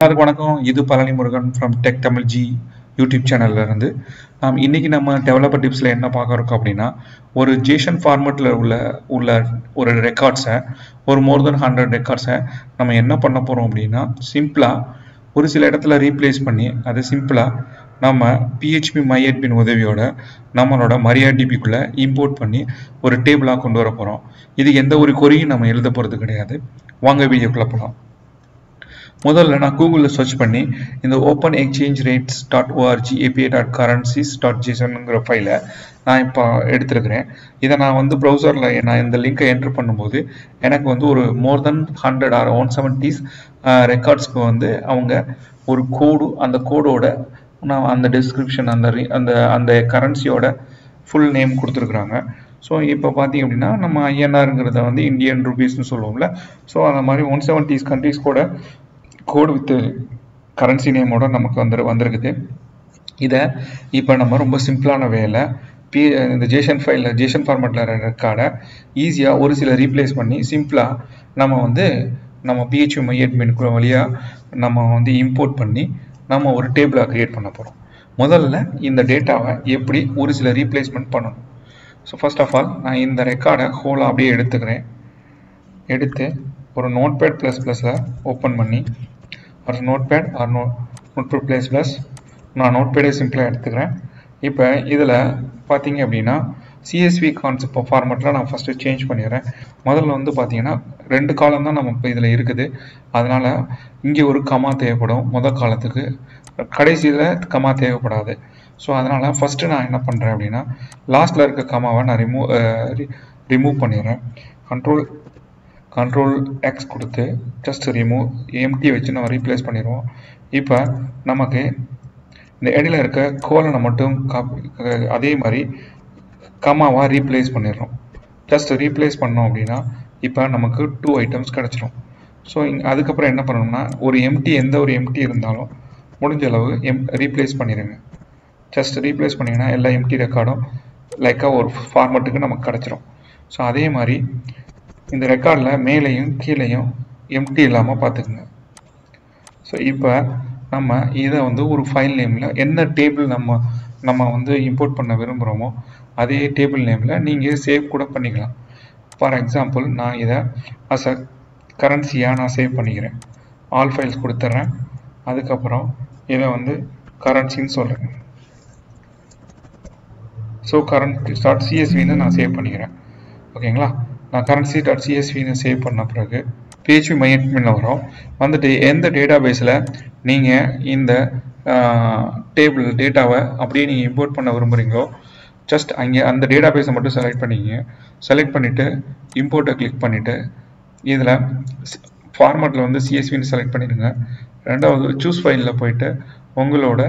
எல்லாருக்கும் வணக்கம் இது Palani Murugan from tech Tamil G YouTube சேனல்ல இருந்து நாம் இன்னைக்கு நம்ம டெவலப்பர் டிப்ஸில் என்ன பார்க்க இருக்கோம் அப்படின்னா ஒரு ஜேஷன் ஃபார்மேட்டில் உள்ள உள்ள ஒரு ரெக்கார்ட்ஸை ஒரு மோர் தென் ஹண்ட்ரட் ரெக்கார்ட்ஸை நம்ம என்ன பண்ண போகிறோம் அப்படின்னா சிம்பிளாக ஒரு சில இடத்துல ரீப்ளேஸ் பண்ணி அதை சிம்பிளாக நம்ம பிஹெச்பி மைஎட்பின் உதவியோட நம்மளோட மரியாடிபிக்குள்ளே இம்போர்ட் பண்ணி ஒரு டேபிளாக கொண்டு வர போகிறோம் இது எந்த ஒரு கொரியும் நம்ம எழுத போகிறது கிடையாது வாங்க வீடியோக்குள்ளே போகலாம் முதல்ல நான் கூகுளில் சர்ச் பண்ணி இந்த open exchange rates dot org API dot currencies dot ஜிசனுங்கிற ஃபைலை நான் இப்போ எடுத்திருக்கிறேன் இதை நான் வந்து ப்ரௌசரில் நான் இந்த லிங்கை என்ட்ரு பண்ணும்போது எனக்கு வந்து ஒரு more than hundred or one seventies ரெக்கார்ட்ஸ்க்கு வந்து அவங்க ஒரு கோடு அந்த கோடோட நான் அந்த டிஸ்கிரிப்ஷன் அந்த re- அந்த அந்த கரன்சியோட ஃபுல் நேம் கொடுத்துருக்குறாங்க ஸோ இப்போ பார்த்தீங்க அப்படின்னா நம்ம ஐஎன்ஆருங்கிறத வந்து இந்தியன் ருபீஸ்னு சொல்லுவோம்ல ஸோ அந்த மாதிரி ஒன் செவன்டிஸ் கண்ட்ரீஸ் கூட கோடு வித் கரன்சி நேமோட நமக்கு வந்து வந்திருக்குது இதை இப்போ நம்ம ரொம்ப சிம்பிளான வேலை பி இந்த ஜேஷன் ஃபைலில் ஜேஷன் ஃபார்மேட்டில் ரெக்கார்டை ஈஸியாக ஒரு சில ரீப்ளேஸ் பண்ணி சிம்பிளாக நம்ம வந்து நம்ம பிஹெச்யூ மையட்மின்குள்ள வழியாக நம்ம வந்து இம்போர்ட் பண்ணி நம்ம ஒரு டேபிளாக க்ரியேட் பண்ண போகிறோம் முதல்ல இந்த டேட்டாவை எப்படி ஒரு சில ரீப்ளேஸ்மெண்ட் பண்ணணும் ஸோ ஃபர்ஸ்ட் ஆஃப் ஆல் நான் இந்த ரெக்கார்டை ஹோலாக அப்படியே எடுத்துக்கிறேன் எடுத்து ஒரு நோட் பேட் ப்ளஸ் ப்ளஸில் ஓப்பன் பண்ணி ஒரு notepad or no notepad plus plus நான் நோட் பேடே சிம்பிளாக எடுத்துக்கிறேன் இப்போ இதில் பார்த்தீங்க அப்படின்னா சிஎஸ்வி கான்செப்ட் ஃபார்மேட்டில் நான் ஃபஸ்ட்டு சேஞ்ச் பண்ணிடுறேன் முதல்ல வந்து பார்த்தீங்கன்னா ரெண்டு காலம் தான் நம்ம இப்போ இதில் இருக்குது அதனால் இங்கே ஒரு கமா தேவைப்படும் முதல் காலத்துக்கு கடைசியில் கமா தேவைப்படாது ஸோ அதனால் ஃபஸ்ட்டு நான் என்ன பண்ணுறேன் அப்படின்னா லாஸ்ட்டில் இருக்க கமாவை நான் ரிமூவ் ரிமூவ் பண்ணிடுறேன் கண்ட்ரோல் கண்ட்ரோல் எக்ஸ் கொடுத்து ஜஸ்ட் ரிமூவ் எம்டி வச்சு நம்ம ரீப்ளேஸ் பண்ணிடுவோம் இப்போ நமக்கு இந்த இடையில இருக்க கோலனை மட்டும் காப்பி அதே மாதிரி கமாவாக ரீப்ளேஸ் பண்ணிடுறோம் ஜஸ்ட் ரீப்ளேஸ் பண்ணோம் அப்படின்னா இப்போ நமக்கு டூ ஐட்டம்ஸ் கிடச்சிரும் ஸோ இங்கே அதுக்கப்புறம் என்ன பண்ணணும்னா ஒரு எம்டி எந்த ஒரு எம்டி இருந்தாலும் முடிஞ்ச அளவு எம் ரீப்ளேஸ் பண்ணிடுங்க ஜஸ்ட் ரீப்ளேஸ் பண்ணிங்கன்னா எல்லா எம்டி ரெக்கார்டும் லைக்காக ஒரு ஃபார்மேட்டுக்கு நமக்கு கிடச்சிரும் ஸோ அதே மாதிரி இந்த ரெக்கார்டில் மேலேயும் கீழேயும் எம்டி இல்லாமல் பார்த்துக்குங்க ஸோ இப்போ நம்ம இதை வந்து ஒரு ஃபைல் நேமில் என்ன டேபிள் நம்ம நம்ம வந்து இம்போர்ட் பண்ண விரும்புகிறோமோ அதே டேபிள் நேமில் நீங்கள் சேவ் கூட பண்ணிக்கலாம் ஃபார் எக்ஸாம்பிள் நான் இதை அஸ் அ கரன்சியாக நான் சேவ் பண்ணிக்கிறேன் ஆல் ஃபைல்ஸ் கொடுத்துட்றேன் அதுக்கப்புறம் இதை வந்து கரன்சின்னு சொல்கிறேன் ஸோ கரண்ட் டாட் சிஎஸ்வின்னு நான் சேவ் பண்ணிக்கிறேன் ஓகேங்களா நான் கரன்சி டாட் சிஎஸ்வின்னு சேவ் பண்ண பிறகு பிஹெச்பி மையட்மின்ல வரும் வந்துட்டு எந்த டேட்டா பேஸில் நீங்கள் இந்த டேபிள் டேட்டாவை அப்படியே நீங்கள் இம்போர்ட் பண்ண விரும்புகிறீங்களோ ஜஸ்ட் அங்கே அந்த டேட்டா பேஸை மட்டும் செலக்ட் பண்ணிக்கிங்க செலக்ட் பண்ணிவிட்டு இம்போர்ட்டை கிளிக் பண்ணிவிட்டு இதில் ஃபார்மேட்டில் வந்து சிஎஸ்வின்னு செலக்ட் பண்ணிடுங்க ரெண்டாவது சூஸ் ஃபைலில் போயிட்டு உங்களோட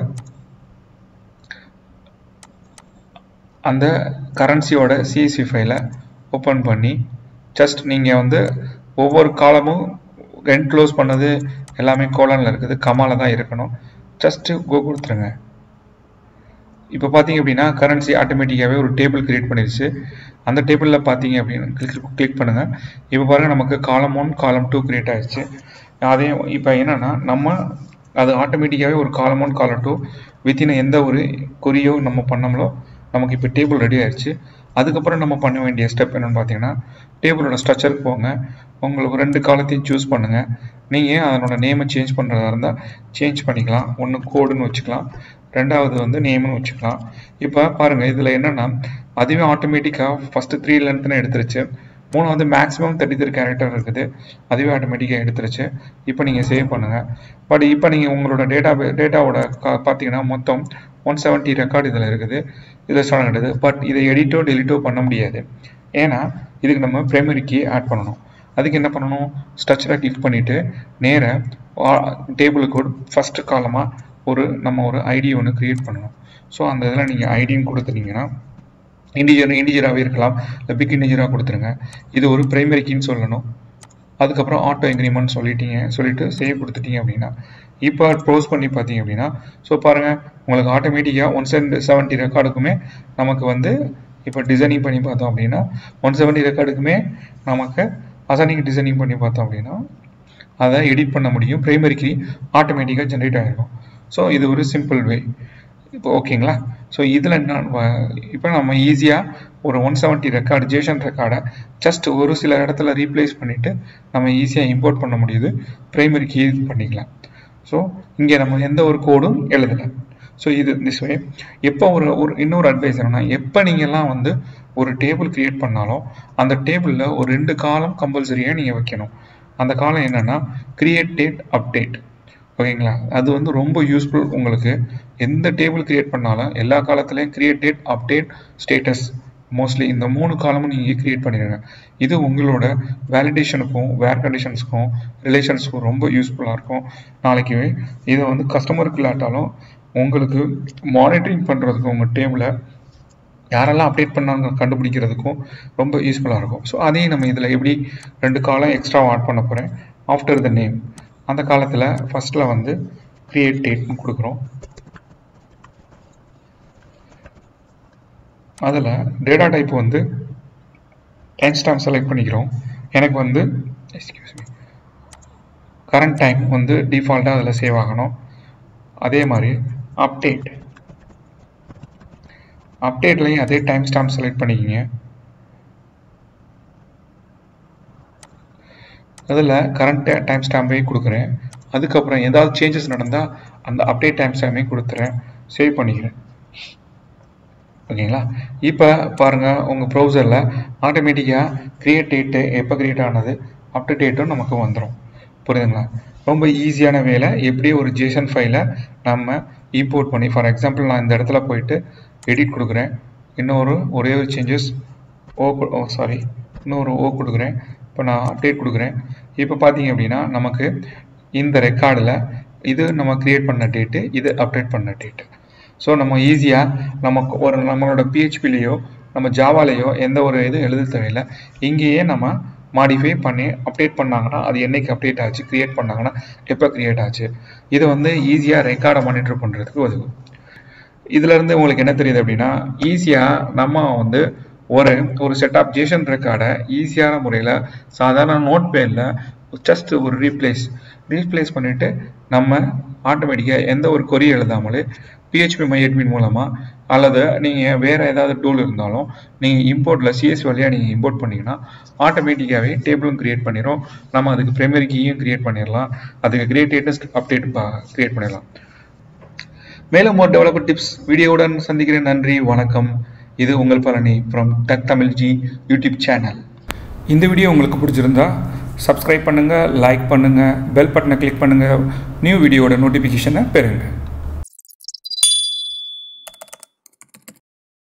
அந்த கரன்சியோட சிஎஸ்வி ஃபைலை ஓப்பன் பண்ணி ஜஸ்ட் நீங்கள் வந்து ஒவ்வொரு காலமும் ரெண்ட் க்ளோஸ் பண்ணது எல்லாமே கோலனில் இருக்குது கமால தான் இருக்கணும் ஜஸ்ட்டு கோ கொடுத்துருங்க இப்போ பார்த்தீங்க அப்படின்னா கரன்சி ஆட்டோமேட்டிக்காகவே ஒரு டேபிள் கிரியேட் பண்ணிடுச்சு அந்த டேபிளில் பார்த்தீங்க அப்படின்னு கிளிக் கிளிக் பண்ணுங்கள் இப்போ பாருங்கள் நமக்கு காலம் ஒன் காலம் டூ கிரியேட் ஆயிடுச்சு அதே இப்போ என்னென்னா நம்ம அது ஆட்டோமேட்டிக்காகவே ஒரு காலம் ஒன் காலம் டூ வித்தின் எந்த ஒரு குறியோ நம்ம பண்ணோம்லோ நமக்கு இப்போ டேபிள் ரெடி ஆயிடுச்சு அதுக்கப்புறம் நம்ம பண்ண வேண்டிய ஸ்டெப் என்னன்னு பார்த்தீங்கன்னா டேபிளோட ஸ்ட்ரக்சருக்கு போங்க உங்களுக்கு ரெண்டு காலத்தையும் சூஸ் பண்ணுங்கள் நீங்கள் அதனோட நேமை சேஞ்ச் பண்ணுறதா இருந்தால் சேஞ்ச் பண்ணிக்கலாம் ஒன்று கோடுன்னு வச்சுக்கலாம் ரெண்டாவது வந்து நேம்னு வச்சுக்கலாம் இப்போ பாருங்கள் இதில் என்னென்னா அதுவே ஆட்டோமேட்டிக்காக ஃபஸ்ட்டு த்ரீ லென்த்னு எடுத்துருச்சு மூணாவது மேக்ஸிமம் தேர்ட்டி த்ரீ கேரக்டர் இருக்குது அதுவே ஆட்டோமேட்டிக்காக எடுத்துருச்சு இப்போ நீங்கள் சேவ் பண்ணுங்கள் பட் இப்போ நீங்கள் உங்களோட டேட்டா டேட்டாவோட பார்த்தீங்கன்னா மொத்தம் ஒன் செவன்ட்டி ரெக்கார்டு இதில் இருக்குது இதில் ஸ்டார்ட் கிடையாது பட் இதை எடிட்டோ டெலிட்டோ பண்ண முடியாது ஏன்னா இதுக்கு நம்ம பிரைமரி கீ ஆட் பண்ணணும் அதுக்கு என்ன பண்ணணும் ஸ்ட்ரக்சரை கிளிக் பண்ணிவிட்டு நேராக டேபிளுக்கு ஒரு ஃபஸ்ட்டு காலமாக ஒரு நம்ம ஒரு ஐடி ஒன்று க்ரியேட் பண்ணணும் ஸோ அந்த இதில் நீங்கள் ஐடின்னு கொடுத்துட்டீங்கன்னா இண்டிஜர் இண்டிஜராகவே இருக்கலாம் இல்லை பிக் இண்டிஜராக கொடுத்துருங்க இது ஒரு பிரைமரி கீன்னு சொல்லணும் அதுக்கப்புறம் ஆட்டோ இன்க்ரிமெண்ட் சொல்லிட்டீங்க சொல்லிட்டு சேவ் கொடுத்துட்டீங்க அப்படின்னா இப்போ க்ளோஸ் பண்ணி பார்த்தீங்க அப்படின்னா ஸோ பாருங்கள் உங்களுக்கு ஆட்டோமேட்டிக்காக ஒன் செவன் செவன்ட்டி ரெக்கார்டுக்குமே நமக்கு வந்து இப்போ டிசைனிங் பண்ணி பார்த்தோம் அப்படின்னா ஒன் செவன்ட்டி ரெக்கார்டுக்குமே நமக்கு அசனிங் டிசைனிங் பண்ணி பார்த்தோம் அப்படின்னா அதை எடிட் பண்ண முடியும் பிரைமரி கீ ஆட்டோமேட்டிக்காக ஜென்ரேட் ஆகிருக்கும் ஸோ இது ஒரு சிம்பிள் வே இப்போ ஓகேங்களா ஸோ இதில் என்ன இப்போ நம்ம ஈஸியாக ஒரு ஒன் செவன்ட்டி ரெக்கார்டு ஜேஷன் ரெக்கார்டை ஜஸ்ட் ஒரு சில இடத்துல ரீப்ளேஸ் பண்ணிவிட்டு நம்ம ஈஸியாக இம்போர்ட் பண்ண முடியுது ப்ரைமரி கீ இது பண்ணிக்கலாம் ஸோ இங்கே நம்ம எந்த ஒரு கோடும் எழுதலை ஸோ இது திஸ் வே எப்போ ஒரு ஒரு இன்னொரு அட்வைஸ் என்னன்னா எப்போ நீங்கள்லாம் வந்து ஒரு டேபிள் கிரியேட் பண்ணாலும் அந்த டேபிளில் ஒரு ரெண்டு காலம் கம்பல்சரியாக நீங்கள் வைக்கணும் அந்த காலம் என்னென்னா கிரியேட் டேட் அப்டேட் ஓகேங்களா அது வந்து ரொம்ப யூஸ்ஃபுல் உங்களுக்கு எந்த டேபிள் கிரியேட் பண்ணாலும் எல்லா காலத்துலேயும் create date update status mostly இந்த மூணு காலமும் நீங்கள் கிரியேட் பண்ணிடுங்க இது உங்களோட வேலிடேஷனுக்கும் வேர் கண்டிஷன்ஸ்க்கும் ரிலேஷன்ஸ்க்கும் ரொம்ப யூஸ்ஃபுல்லாக இருக்கும் நாளைக்கு இதை வந்து கஸ்டமருக்கு இல்லாட்டாலும் உங்களுக்கு மானிட்டரிங் பண்ணுறதுக்கு உங்கள் டேபிளை யாரெல்லாம் அப்டேட் பண்ணாங்க கண்டுபிடிக்கிறதுக்கும் ரொம்ப யூஸ்ஃபுல்லாக இருக்கும் ஸோ அதையும் நம்ம இதில் எப்படி ரெண்டு காலம் எக்ஸ்ட்ரா ஆட் பண்ண போகிறேன் ஆஃப்டர் த நேம் அந்த காலத்தில் ஃபஸ்ட்டில் வந்து கிரியேட் டேட்னு கொடுக்குறோம் அதில் டேட்டா டைப் வந்து டைம் ஸ்டாம்ப் செலக்ட் பண்ணிக்கிறோம் எனக்கு வந்து எக்ஸ்கியூஸ் மீ கரண்ட் டைம் வந்து டிஃபால்ட்டாக அதில் சேவ் ஆகணும் அதே மாதிரி அப்டேட் அப்டேட்லையும் அதே டைம் ஸ்டாம்ப் செலக்ட் பண்ணிக்கிங்க அதில் கரண்ட் டைம் ஸ்டாம்பையும் கொடுக்குறேன் அதுக்கப்புறம் ஏதாவது சேஞ்சஸ் நடந்தால் அந்த அப்டேட் டைம் ஸ்டாம்பையும் கொடுத்துறேன் சேவ் பண்ணிக்கிறேன் ஓகேங்களா இப்போ பாருங்கள் உங்கள் ப்ரௌசரில் ஆட்டோமேட்டிக்காக க்ரியேட் டேட்டு எப்போ க்ரியேட் ஆனது அப் டு டேட்டும் நமக்கு வந்துடும் புரியுதுங்களா ரொம்ப ஈஸியான வேலை எப்படி ஒரு ஜேசன் ஃபைலை நம்ம இம்போர்ட் பண்ணி ஃபார் எக்ஸாம்பிள் நான் இந்த இடத்துல போயிட்டு எடிட் கொடுக்குறேன் இன்னொரு ஒரே ஒரு சேஞ்சஸ் ஓ ஓ சாரி இன்னொரு ஓ கொடுக்குறேன் இப்போ நான் அப்டேட் கொடுக்குறேன் இப்போ பார்த்தீங்க அப்படின்னா நமக்கு இந்த ரெக்கார்டில் இது நம்ம க்ரியேட் பண்ண டேட்டு இது அப்டேட் பண்ண டேட்டு ஸோ நம்ம ஈஸியாக நமக்கு ஒரு நம்மளோட பிஹெச்பிலேயோ நம்ம ஜாவாலேயோ எந்த ஒரு இதுவும் எழுத தேவையில்லை இங்கேயே நம்ம மாடிஃபை பண்ணி அப்டேட் பண்ணாங்கன்னா அது என்னைக்கு அப்டேட் ஆச்சு க்ரியேட் பண்ணாங்கன்னா எப்போ க்ரியேட் ஆச்சு இதை வந்து ஈஸியாக ரெக்கார்டை மானிட்டர் பண்ணுறதுக்கு உதவும் இதுலேருந்து உங்களுக்கு என்ன தெரியுது அப்படின்னா ஈஸியாக நம்ம வந்து ஒரு ஒரு செட் ஆஃப் ஜேஷன் ரெக்கார்டை ஈஸியான முறையில் சாதாரண நோட் பேனில் ஜஸ்ட் ஒரு ரீப்ளேஸ் ரீப்ளேஸ் பண்ணிவிட்டு நம்ம ஆட்டோமேட்டிக்காக எந்த ஒரு கொரி எழுதாமலே பிஹெச்பி மையட்மின் மூலமாக அல்லது நீங்கள் வேறு ஏதாவது டூல் இருந்தாலும் நீங்கள் இம்போர்ட்டில் சிஎஸ் வழியாக நீங்கள் இம்போர்ட் பண்ணிங்கன்னா ஆட்டோமேட்டிக்காகவே டேபிளும் க்ரியேட் பண்ணிடும் நம்ம அதுக்கு ப்ரைமரி கீயும் க்ரியேட் பண்ணிடலாம் அதுக்கு கிரியேட் டேட்டஸ்ட் அப்டேட் க்ரியேட் பண்ணிடலாம் மேலும் ஒரு டெவலப்பர் டிப்ஸ் வீடியோவுடன் சந்திக்கிறேன் நன்றி வணக்கம் இது உங்கள் Palani from tech Tamil G YouTube channel இந்த வீடியோ உங்களுக்கு பிடிச்சிருந்தா சப்ஸ்கிரைப் பண்ணுங்கள் லைக் பண்ணுங்கள் பெல் பட்டனை கிளிக் பண்ணுங்கள் நியூ வீடியோட நோட்டிஃபிகேஷனை பெறுங்க